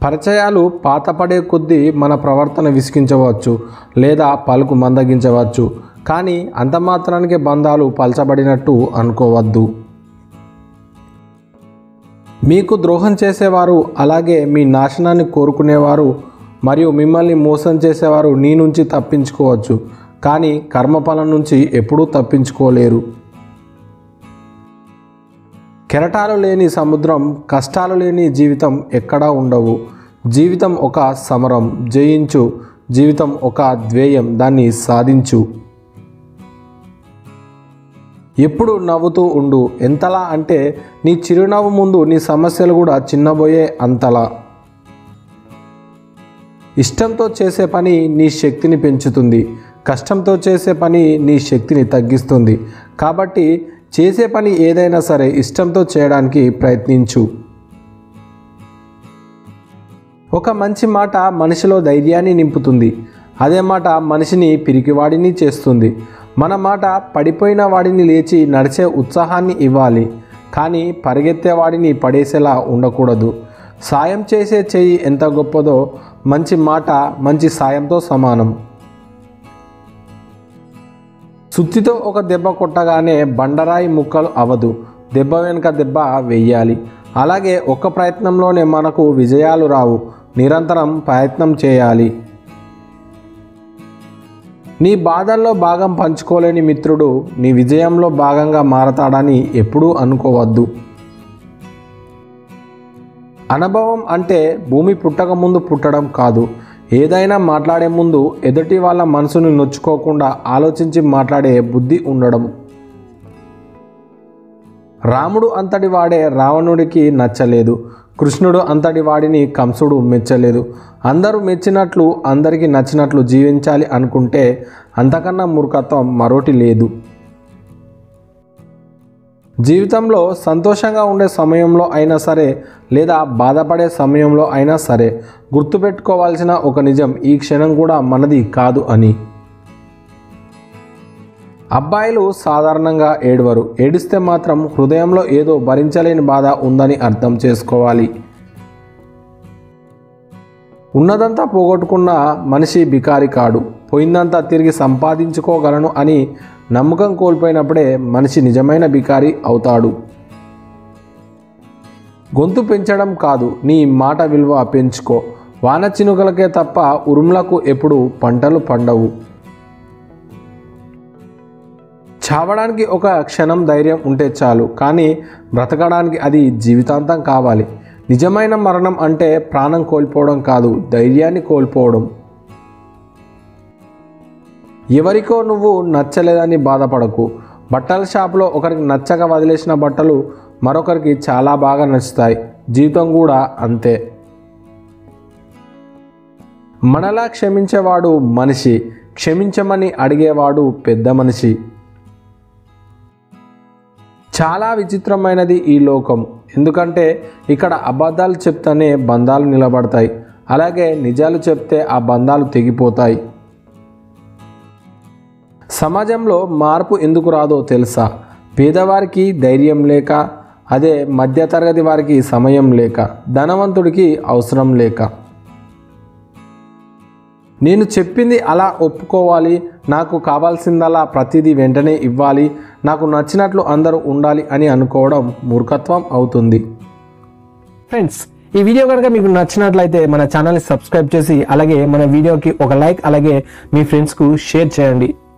పరిచయాలు పాతపడే కొద్దీ మన ప్రవర్తన విసిగించవచ్చు లేదా పలుకు మందగించవచ్చు కానీ అంత మాత్రానికే బంధాలు పలచబడినట్టు అనుకోవద్దు మీకు ద్రోహం చేసేవారు అలాగే మీ నాశనాన్ని కోరుకునేవారు మరియు మిమ్మల్ని మోసం చేసేవారు నీ నుంచి తప్పించుకోవచ్చు కానీ కర్మఫలం నుంచి ఎప్పుడూ తప్పించుకోలేరు కెరటాలు లేని సముద్రం కష్టాలు లేని జీవితం ఎక్కడా ఉండవు జీవితం ఒక సమరం జయించు జీవితం ఒక ధ్యేయం దాన్ని సాధించు ఎప్పుడు నవ్వుతూ ఉండు ఎంతలా అంటే నీ చిరునవ్వు ముందు నీ సమస్యలు కూడా చిన్నబోయే అంతలా ఇష్టంతో చేసే పని నీ శక్తిని పెంచుతుంది కష్టంతో చేసే పని నీ శక్తిని తగ్గిస్తుంది కాబట్టి చేసే పని ఏదైనా సరే ఇష్టంతో చేయడానికి ప్రయత్నించు ఒక మంచి మాట మనిషిలో ధైర్యాన్ని నింపుతుంది అదే మాట మనిషిని పిరికివాడిని చేస్తుంది మన మాట పడిపోయిన వాడిని లేచి నడిచే ఉత్సాహాన్ని ఇవ్వాలి కానీ పరిగెత్తే వాడిని పడేసేలా ఉండకూడదు సాయం చేసే చెయ్యి ఎంత గొప్పదో మంచి మాట మంచి సాయంతో సమానం సుత్తితో ఒక దెబ్బ కొట్టగానే బండరాయి ముక్కలు అవదు దెబ్బ వెనుక దెబ్బ వెయ్యాలి అలాగే ఒక్క ప్రయత్నంలోనే మనకు విజయాలు రావు నిరంతరం ప్రయత్నం చేయాలి నీ బాధల్లో భాగం పంచుకోలేని మిత్రుడు నీ విజయంలో భాగంగా మారతాడని ఎప్పుడూ అనుకోవద్దు అనుభవం అంటే భూమి పుట్టక ముందు పుట్టడం కాదు ఏదైనా మాట్లాడే ముందు ఎదుటి వాళ్ళ మనసుని నొచ్చుకోకుండా ఆలోచించి మాట్లాడే బుద్ధి ఉండడం రాముడు అంతటి వాడే రావణుడికి నచ్చలేదు కృష్ణుడు అంతటి వాడిని కంసుడు మెచ్చలేదు అందరూ మెచ్చినట్లు అందరికీ నచ్చినట్లు జీవించాలి అనుకుంటే అంతకన్నా మూర్ఖత్వం మరోటి లేదు జీవితంలో సంతోషంగా ఉండే సమయంలో అయినా సరే లేదా బాధపడే సమయంలో అయినా సరే గుర్తుపెట్టుకోవాల్సిన ఒక నిజం ఈ క్షణం కూడా మనది కాదు అని అబ్బాయిలు సాధారణంగా ఏడవరు ఏడిస్తే మాత్రం హృదయంలో ఏదో భరించలేని బాధ ఉందని అర్థం చేసుకోవాలి ఉన్నదంతా పోగొట్టుకున్న మనిషి బికారి కాడు పోయిందంతా తిరిగి సంపాదించుకోగలను అని నమ్మకం కోల్పోయినప్పుడే మనిషి నిజమైన బికారి అవుతాడు గొంతు పెంచడం కాదు నీ మాట విలువ పెంచుకో వాన చినుకలకే తప్ప ఉరుములకు ఎప్పుడు పంటలు పండవు చావడానికి ఒక క్షణం ధైర్యం ఉంటే చాలు కానీ బ్రతకడానికి అది జీవితాంతం కావాలి నిజమైన మరణం అంటే ప్రాణం కోల్పోవడం కాదు ధైర్యాన్ని కోల్పోవడం ఎవరికో నువ్వు నచ్చలేదని బాధపడకు బట్టల షాపులో ఒకరికి నచ్చక వదిలేసిన బట్టలు మరొకరికి చాలా బాగా నచ్చుతాయి జీవితం కూడా అంతే మనలా క్షమించేవాడు మనిషి క్షమించమని అడిగేవాడు పెద్ద మనిషి చాలా విచిత్రమైనది ఈ లోకం ఎందుకంటే ఇక్కడ అబద్ధాలు చెప్తేనే బంధాలు నిలబడతాయి అలాగే నిజాలు చెప్తే ఆ బంధాలు తెగిపోతాయి సమాజంలో మార్పు ఎందుకు రాదో తెలుసా పేదవారికి ధైర్యం లేక అదే మధ్యతరగతి వారికి సమయం లేక ధనవంతుడికి అవసరం లేక నేను చెప్పింది అలా ఒప్పుకోవాలి నాకు కావాల్సిందలా ప్రతిదీ వెంటనే ఇవ్వాలి నాకు నచ్చినట్లు అందరూ ఉండాలి అని అనుకోవడం మూర్ఖత్వం అవుతుంది ఫ్రెండ్స్ ఈ వీడియో కనుక మీకు నచ్చినట్లయితే మన ఛానల్ని సబ్స్క్రైబ్ చేసి అలాగే మన వీడియోకి ఒక లైక్ అలాగే మీ ఫ్రెండ్స్కు షేర్ చేయండి